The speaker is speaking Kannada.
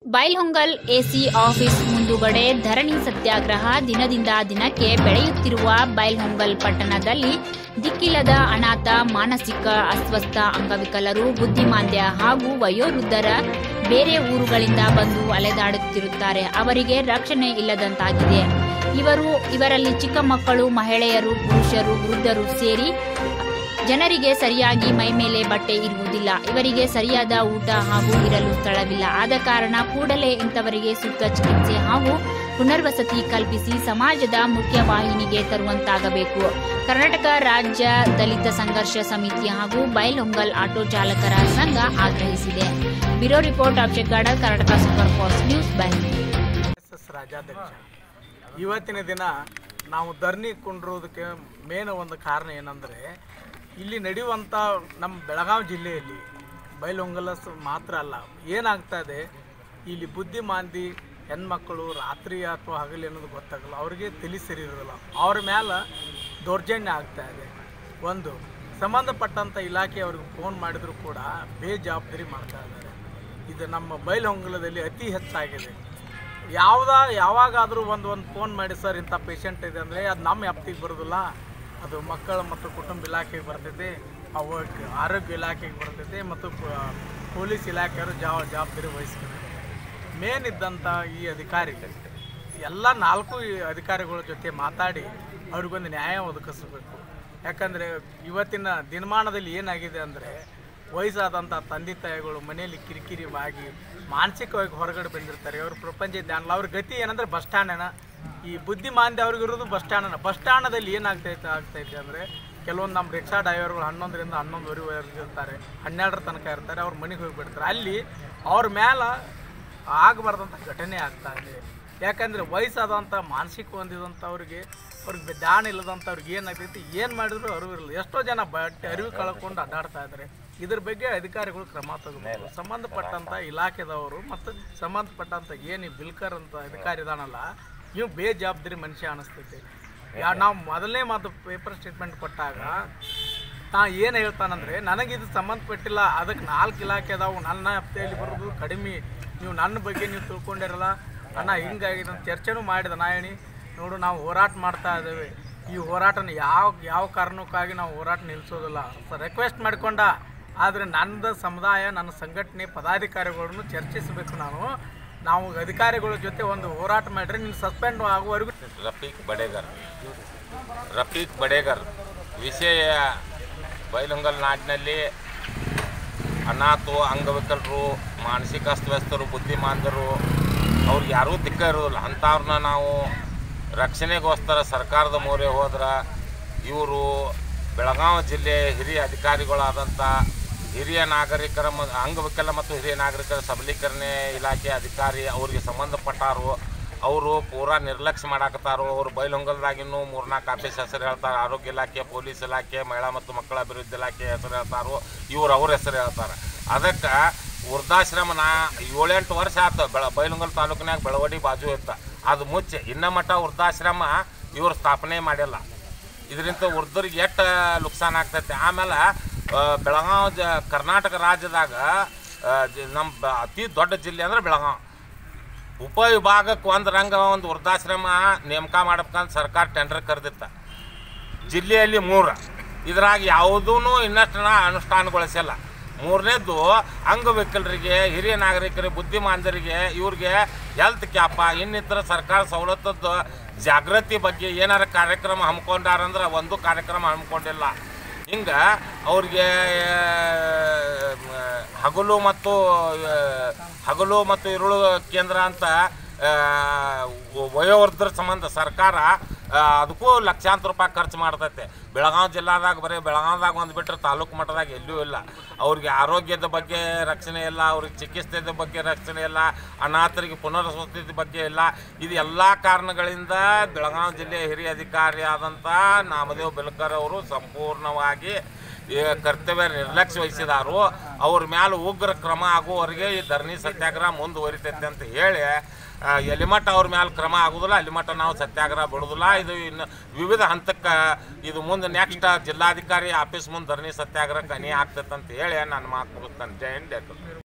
ಬೈಲ್ಹೊಂಗಲ್ ಎಸಿ ಆಫೀಸ್ ಮುಂದುಗಡೆ ಧರಣಿ ಸತ್ಯಾಗ್ರಹ ದಿನದಿಂದ ದಿನಕ್ಕೆ ಬೆಳೆಯುತ್ತಿರುವ ಬೈಲ್ಹೊಂಗಲ್ ಪಟ್ಟಣದಲ್ಲಿ ದಿಕ್ಕಿಲ್ಲದ ಅನಾಥ ಮಾನಸಿಕ ಅಸ್ವಸ್ಥ ಅಂಗವಿಕಲರು ಬುದ್ಧಿಮಾಂದ್ಯ ಹಾಗೂ ವಯೋವೃದ್ಧರ ಬೇರೆ ಊರುಗಳಿಂದ ಬಂದು ಅಲೆದಾಡುತ್ತಿರುತ್ತಾರೆ ಅವರಿಗೆ ರಕ್ಷಣೆ ಇಲ್ಲದಂತಾಗಿದೆ ಇವರು ಇವರಲ್ಲಿ ಚಿಕ್ಕ ಮಕ್ಕಳು ಮಹಿಳೆಯರು ಪುರುಷರು ವೃದ್ಧರು ಸೇರಿ ಜನರಿಗೆ ಸರಿಯಾಗಿ ಮೈಮೇಲೆ ಬಟ್ಟೆ ಇರುವುದಿಲ್ಲ ಇವರಿಗೆ ಸರಿಯಾದ ಊಟ ಹಾಗೂ ಇರಲು ಸ್ಥಳವಿಲ್ಲ ಆದ ಕಾರಣ ಕೂಡಲೇ ಇಂಥವರಿಗೆ ಸೂಕ್ತ ಚಿಕಿತ್ಸೆ ಹಾಗೂ ಪುನರ್ವಸತಿ ಕಲ್ಪಿಸಿ ಸಮಾಜದ ಮುಖ್ಯವಾಹಿನಿಗೆ ತರುವಂತಾಗಬೇಕು ಕರ್ನಾಟಕ ರಾಜ್ಯ ದಲಿತ ಸಂಘರ್ಷ ಸಮಿತಿ ಹಾಗೂ ಬೈಲೊಂಗಲ್ ಆಟೋ ಚಾಲಕರ ಸಂಘ ಆಗ್ರಹಿಸಿದೆ bureau report Abhishek Karnataka super fast news Bengaluru S S ರಾಜ್ಯಾಧ್ಯಕ್ಷ ಇವತ್ತಿನ ದಿನ ನಾವು ಧರಣಿ ಕುಂಡ್ರೋದಕ್ಕೆ ಮೇನ್ ಒಂದು ಕಾರಣ ಏನಂದರೆ ಇಲ್ಲಿ ನಡೆಯುವಂಥ ನಮ್ಮ ಬೆಳಗಾವಿ ಜಿಲ್ಲೆಯಲ್ಲಿ ಬೈಲೊಂಗಲಸ್ ಮಾತ್ರ ಅಲ್ಲ ಏನಾಗ್ತಾ ಇದೆ ಇಲ್ಲಿ ಬುದ್ಧಿಮಾಂದಿ ಹೆಣ್ಮಕ್ಕಳು ರಾತ್ರಿ ಅಥವಾ ಹಗಲು ಅನ್ನೋದು ಗೊತ್ತಾಗಲ್ಲ ಅವ್ರಿಗೆ ತಲೆ ಸರಿ ಇರೋದಿಲ್ಲ ಅವ್ರ ಮೇಲೆ ದೌರ್ಜನ್ಯ ಆಗ್ತಾ ಇದೆ ಒಂದು ಸಂಬಂಧಪಟ್ಟಂಥ ಇಲಾಖೆ ಅವ್ರಿಗೆ ಫೋನ್ ಮಾಡಿದರೂ ಕೂಡ ಬೇಜವಾಬ್ದಾರಿ ಮಾಡ್ತಾ ಇದ್ದಾರೆ ಇದು ನಮ್ಮ ಬೈಲಹೊಂಗಲದಲ್ಲಿ ಅತಿ ಹೆಚ್ಚಾಗಿದೆ ಯಾವುದ ಯಾವಾಗಾದರೂ ಒಂದು ಒಂದು ಫೋನ್ ಮಾಡಿ ಸರ್ ಇಂಥ ಪೇಷಂಟ್ ಇದೆ ಅಂದರೆ ಅದು ನಮ್ಮ ವ್ಯಾಪ್ತಿಗೆ ಬರೋದಿಲ್ಲ ಅದು ಮಕ್ಕಳ ಮತ್ತು ಕುಟುಂಬ ಇಲಾಖೆಗೆ ಬರ್ತೈತಿ ಅವು ಆರೋಗ್ಯ ಇಲಾಖೆಗೆ ಬರ್ತೈತಿ ಮತ್ತು ಪ- ಪೊಲೀಸ್ ಇಲಾಖೆಯವರು ಜವಾಬ ಜವಾಬ್ದಾರಿ ವಹಿಸ್ತಾರೆ ಮೇನ್ ಇದ್ದಂಥ ಈ ಅಧಿಕಾರಿ ಎಲ್ಲ ನಾಲ್ಕು ಈ ಅಧಿಕಾರಿಗಳ ಜೊತೆ ಮಾತಾಡಿ ಅವ್ರಿಗೊಂದು ನ್ಯಾಯ ಒದಗಿಸಬೇಕು ಯಾಕಂದರೆ ಇವತ್ತಿನ ದಿನಮಾನದಲ್ಲಿ ಏನಾಗಿದೆ ಅಂದರೆ ವಯಸ್ಸಾದಂಥ ತಂದೆ ತಾಯಿಗಳು ಮನೆಯಲ್ಲಿ ಕಿರಿಕಿರಿ ಆಗಿ ಮಾನಸಿಕವಾಗಿ ಹೊರಗಡೆ ಬಂದಿರ್ತಾರೆ ಅವ್ರ ಪ್ರಪಂಚ ಜ್ಞಾನ ಅವ್ರ ಗತಿ ಏನಂದ್ರೆ ಬಸ್ ಸ್ಟ್ಯಾಂಡನ ಈ ಬುದ್ಧಿಮಾಂದ್ಯ ಅವ್ರಿಗೆ ಇರೋದು ಬಸ್ ಸ್ಟ್ಯಾಂಡನ ಬಸ್ ಸ್ಟ್ಯಾಂಡದಲ್ಲಿ ಏನಾಗ್ತೈತೆ ಆಗ್ತೈತೆ ಅಂದರೆ ಕೆಲವೊಂದು ನಮ್ಮ ರಿಕ್ಷಾ ಡ್ರೈವರ್ಗಳು ಹನ್ನೊಂದರಿಂದ ಹನ್ನೊಂದುವರೆವರೆಗೆ ಇರ್ತಾರೆ ಹನ್ನೆರಡರ ತನಕ ಇರ್ತಾರೆ ಅವ್ರ ಮನೆಗೆ ಹೋಗಿಬಿಡ್ತಾರೆ ಅಲ್ಲಿ ಅವ್ರ ಮೇಲೆ ಆಗಬಾರ್ದಂಥ ಘಟನೆ ಆಗ್ತಾ ಇದೆ ಯಾಕಂದರೆ ವಯಸ್ಸಾದಂಥ ಮಾನಸಿಕ ಹೊಂದಿದಂಥವ್ರಿಗೆ ಅವ್ರಿಗೆ ಜ್ಞಾನ ಇಲ್ಲದಂಥವ್ರಿಗೆ ಏನಾಗ್ತೈತಿ ಏನು ಮಾಡಿದ್ರು ಅರಿವು ಇರಲ್ಲ ಎಷ್ಟೋ ಜನ ಬಟ್ಟೆ ಅರಿವು ಕಳ್ಕೊಂಡು ಅಡ್ಡಾಡ್ತಾ ಇದ್ದಾರೆ ಇದ್ರ ಬಗ್ಗೆ ಅಧಿಕಾರಿಗಳು ಕ್ರಮ ತಗೋಬೇಕು ಸಂಬಂಧಪಟ್ಟಂಥ ಇಲಾಖೆದವರು ಮತ್ತು ಸಂಬಂಧಪಟ್ಟಂಥ ಏನು ಈ ಬಿಲ್ಕರ್ ಅಂತ ಅಧಿಕಾರಿ ಇದಾನಲ್ಲ ಇವು ಬೇಜವಾಬ್ದಾರಿ ಮನುಷ್ಯ ಅನಿಸ್ತೈತಿ ಯಾ ನಾವು ಮೊದಲನೇ ಮಾತು ಪೇಪರ್ ಸ್ಟೇಟ್ಮೆಂಟ್ ಕೊಟ್ಟಾಗ ನಾ ಏನು ಹೇಳ್ತಾನಂದ್ರೆ ನನಗಿದು ಸಂಬಂಧಪಟ್ಟಿಲ್ಲ ಅದಕ್ಕೆ ನಾಲ್ಕು ಇಲಾಖೆ ಅದಾವು ನನ್ನ ಹಪ್ತೆಯಲ್ಲಿ ಬರೋದು ಕಡಿಮೆ ನೀವು ನನ್ನ ಬಗ್ಗೆ ನೀವು ತಿಳ್ಕೊಂಡಿರಲ್ಲ ಅಣ್ಣ ಹಿಂಗಾಗಿದೆ ಅಂತ ಚರ್ಚೆನೂ ಮಾಡಿದ ನಾ ಹೇಳಿ ನೋಡು ನಾವು ಹೋರಾಟ ಮಾಡ್ತಾ ಇದ್ದೇವೆ ಈ ಹೋರಾಟನ ಯಾವ ಯಾವ ಕಾರಣಕ್ಕಾಗಿ ನಾವು ಹೋರಾಟ ನಿಲ್ಲಿಸೋದಿಲ್ಲ ರಿಕ್ವೆಸ್ಟ್ ಮಾಡಿಕೊಂಡ ಆದರೆ ನನ್ನ ಸಮುದಾಯ ನನ್ನ ಸಂಘಟನೆ ಪದಾಧಿಕಾರಿಗಳನ್ನು ಚರ್ಚಿಸಬೇಕು ನಾನು ನಾವು ಅಧಿಕಾರಿಗಳ ಜೊತೆ ಒಂದು ಹೋರಾಟ ಮಾಡಿದ್ರೆ ನೀನು ಸಸ್ಪೆಂಡ್ ಆಗುವವರೆಗೂ ರಫೀಕ್ ಬಡೇಗರ್ ರಫೀಕ್ ಬಡೇಗರ್ ವಿಷಯ ಬೈಲುಂಗಲ್ ನಾಡಿನಲ್ಲಿ ಅನಾಥು ಅಂಗವಿಕಲರು ಮಾನಸಿಕ ಅಸ್ತವ್ಯಸ್ತರು ಬುದ್ಧಿಮಾಂದರು ಅವ್ರಿಗೆ ಯಾರೂ ದಿಕ್ಕ ಇರೋದಿಲ್ಲ ಅಂಥವ್ರನ್ನ ನಾವು ರಕ್ಷಣೆಗೋಸ್ಕರ ಸರ್ಕಾರದ ಮೊರೆ ಹೋದ್ರೆ ಇವರು ಬೆಳಗಾವಿ ಜಿಲ್ಲೆ ಹಿರಿಯ ಅಧಿಕಾರಿಗಳಾದಂಥ ಹಿರಿಯ ನಾಗರಿಕರ ಮ ಅಂಗವಿಕಲ ಮತ್ತು ಹಿರಿಯ ನಾಗರಿಕರ ಸಬಲೀಕರಣ ಇಲಾಖೆ ಅಧಿಕಾರಿ ಅವರಿಗೆ ಸಂಬಂಧಪಟ್ಟಾರು ಅವರು ಪೂರಾ ನಿರ್ಲಕ್ಷ್ಯ ಮಾಡಾಕತ್ತಾರು ಅವರು ಬೈಲೊಂಗಲ್ದಾಗಿನ್ನೂ ಮೂರ್ನಾಲ್ಕು ಆಫೀಸ್ ಹೆಸರು ಹೇಳ್ತಾರೆ ಆರೋಗ್ಯ ಇಲಾಖೆ ಪೊಲೀಸ್ ಇಲಾಖೆ ಮಹಿಳಾ ಮತ್ತು ಮಕ್ಕಳ ಅಭಿವೃದ್ಧಿ ಇಲಾಖೆ ಹೆಸರು ಹೇಳ್ತಾರೋ ಇವ್ರು ಅವ್ರ ಹೆಸರು ಹೇಳ್ತಾರೆ ಅದಕ್ಕೆ ವೃದ್ಧಾಶ್ರಮ ನಾ ಏಳೆಂಟು ವರ್ಷ ಆಯ್ತು ಬೆಳ ಬೈಲೊಂಗಲ್ ತಾಲೂಕಿನಾಗ ಬೆಳವಡಿ ಬಾಜು ಇತ್ತ ಅದು ಮುಚ್ಚೆ ಇನ್ನ ಮಟ್ಟ ವೃದ್ಧಾಶ್ರಮ ಇವ್ರು ಸ್ಥಾಪನೆ ಮಾಡಿಲ್ಲ ಇದರಿಂದ ವೃದ್ಧರಿಗೆ ಎಷ್ಟು ನುಕ್ಸಾನ ಆಗ್ತೈತೆ ಆಮೇಲೆ ಆ, ಬೆಳಗಾವಿ ಜ ಕರ್ನಾಟಕ ರಾಜ್ಯದಾಗ ಆ, ಜ- ನಮ್ಮ ಬ- ಅತಿ ದೊಡ್ಡ ಜಿಲ್ಲೆ ಅಂದ್ರೆ ಬೆಳಗಾವಿ ಉಪವಿಭಾಗಕ್ಕೆ ಒಂದು ರಂಗ ಒಂದು ವೃದ್ಧಾಶ್ರಮ ನೇಮಕ ಮಾಡ್ಬೇಕಂತ ಸರ್ಕಾರ ಟೆಂಡರ್ ಕರೆದಿತ್ತ ಜಿಲ್ಲೆಯಲ್ಲಿ ಮೂರು ಇದ್ರಾಗ ಯಾವುದೂ ಇನ್ನಷ್ಟು ಅನುಷ್ಠಾನಗೊಳಿಸಿಲ್ಲ ಮೂರನೇದ್ದು ಅಂಗವಿಕಲರಿಗೆ ಹಿರಿಯ ನಾಗರಿಕರಿಗೆ ಬುದ್ಧಿಮಾಂದರಿಗೆ ಇವ್ರಿಗೆ ಹೆಲ್ತ್ ಕ್ಯಾಪ ಇನ್ನಿತರ ಸರ್ಕಾರ ಸವಲತ್ತದ್ದು ಜಾಗೃತಿ ಬಗ್ಗೆ ಏನಾರ ಕಾರ್ಯಕ್ರಮ ಹಮ್ಮಿಕೊಂಡಾರಂದ್ರೆ ಒಂದು ಕಾರ್ಯಕ್ರಮ ಹಮ್ಮಿಕೊಂಡಿಲ್ಲ ಹಿಂಗೆ ಅವ್ರಿಗೆ ಆ, ಹಗಲು ಮತ್ತು ಆ, ಹಗಲು ಮತ್ತು ಇರುಳು ಕೇಂದ್ರ ಅಂತ ಆ, ವಯೋವೃದ್ಧರ ಸಂಬಂಧ ಸರ್ಕಾರ ಆ, ಅದಕ್ಕೂ ಲಕ್ಷಾಂತರ ರೂಪಾಯಿ ಖರ್ಚು ಮಾಡ್ತೈತೆ ಬೆಳಗಾವಿ ಜಿಲ್ಲಾದಾಗ ಬರೀ ಬೆಳಗಾವ್ದಾಗ ಒಂದು ಬಿಟ್ಟರೆ ತಾಲೂಕು ಮಟ್ಟದಾಗ ಎಲ್ಲೂ ಇಲ್ಲ ಅವ್ರಿಗೆ ಆರೋಗ್ಯದ ಬಗ್ಗೆ ರಕ್ಷಣೆ ಇಲ್ಲ ಅವ್ರಿಗೆ ಚಿಕಿತ್ಸೆದ ಬಗ್ಗೆ ರಕ್ಷಣೆ ಇಲ್ಲ ಅನಾಥರಿಗೆ ಪುನರ್ವಸತಿ ಬಗ್ಗೆ ಇಲ್ಲ ಇದು ಎಲ್ಲ ಕಾರಣಗಳಿಂದ ಬೆಳಗಾವಿ ಜಿಲ್ಲೆಯ ಹಿರಿಯ ಅಧಿಕಾರಿ ಆದಂಥ ನಾಮದೇವ್ ಬೆಲ್ಕರ್ ಅವರು ಸಂಪೂರ್ಣವಾಗಿ ಈ ಕರ್ತವ್ಯ ನಿರ್ಲಕ್ಷ್ಯ ವಹಿಸಿದಾರು ಅವ್ರ ಮ್ಯಾಲೆ ಉಗ್ರ ಕ್ರಮ ಆಗುವವರೆಗೆ ಈ ಧರಣಿ ಸತ್ಯಾಗ್ರಹ ಮುಂದುವರಿತೈತೆ ಅಂತ ಹೇಳಿ ಆ, ಎಲಿಮಠ ಅವ್ರ ಮ್ಯಾಲೆ ಕ್ರಮ ಆಗೋದಿಲ್ಲ ಅಲಿಮಠ ನಾವು ಸತ್ಯಾಗ್ರಹ ಬಿಡೋದಿಲ್ಲ ಇದು ಇನ್ನು ವಿವಿಧ ಹಂತಕ್ಕೆ ಇದು ಮುಂದೆ ನೆಕ್ಸ್ಟ್ ಜಿಲ್ಲಾಧಿಕಾರಿ ಆಫೀಸ್ ಮುಂದೆ ಧರಣಿ ಸತ್ಯಾಗ್ರಹ ಕನಿ ಆಗ್ತೈತೆ ಅಂತ ಹೇಳಿ ನಾನು ಮಾತು ಮುಗಿಸ್ತೇನೆ ಜೈ ಹಿಂದ್ ಜೈ ಕರ್ನಾಟಕ.